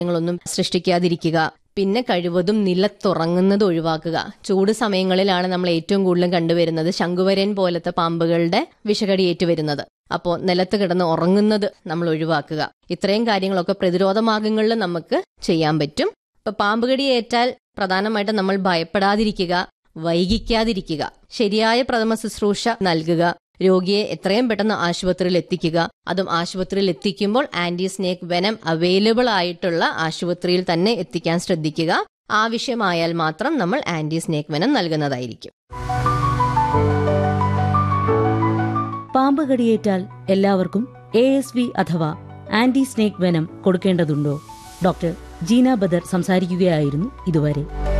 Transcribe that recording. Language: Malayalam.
ങ്ങളൊന്നും സൃഷ്ടിക്കാതിരിക്കുക പിന്നെ കഴിവതും നിലത്തുറങ്ങുന്നത് ഒഴിവാക്കുക ചൂട് സമയങ്ങളിലാണ് നമ്മൾ ഏറ്റവും കൂടുതലും കണ്ടുവരുന്നത് ശംഖുവരൻ പോലത്തെ പാമ്പുകളുടെ വിഷകടിയേറ്റ് വരുന്നത് അപ്പോൾ നിലത്ത് കിടന്ന് ഉറങ്ങുന്നത് നമ്മൾ ഒഴിവാക്കുക ഇത്രയും കാര്യങ്ങളൊക്കെ പ്രതിരോധ മാർഗങ്ങളിൽ നമുക്ക് ചെയ്യാൻ പറ്റും ഇപ്പൊ പാമ്പ് കടിയേറ്റാൽ പ്രധാനമായിട്ടും നമ്മൾ ഭയപ്പെടാതിരിക്കുക വൈകിക്കാതിരിക്കുക ശരിയായ പ്രഥമ ശുശ്രൂഷ നൽകുക രോഗിയെ എത്രയും പെട്ടെന്ന് ആശുപത്രിയിൽ എത്തിക്കുക അതും ആശുപത്രിയിൽ എത്തിക്കുമ്പോൾ ആന്റി സ്നേക്ക് വെനം അവൈലബിൾ ആയിട്ടുള്ള ആശുപത്രിയിൽ തന്നെ എത്തിക്കാൻ ശ്രദ്ധിക്കുക ആവശ്യമായാൽ മാത്രം നമ്മൾ ആന്റി സ്നേക്ക് വെനം നൽകുന്നതായിരിക്കും പാമ്പ് കടിയേറ്റാൽ എല്ലാവർക്കും എ എസ് വി അഥവാ ആന്റി സ്നേക്ക് വെനം കൊടുക്കേണ്ടതുണ്ടോ ഡോക്ടർ ജീന ബദർ സംസാരിക്കുകയായിരുന്നു ഇതുവരെ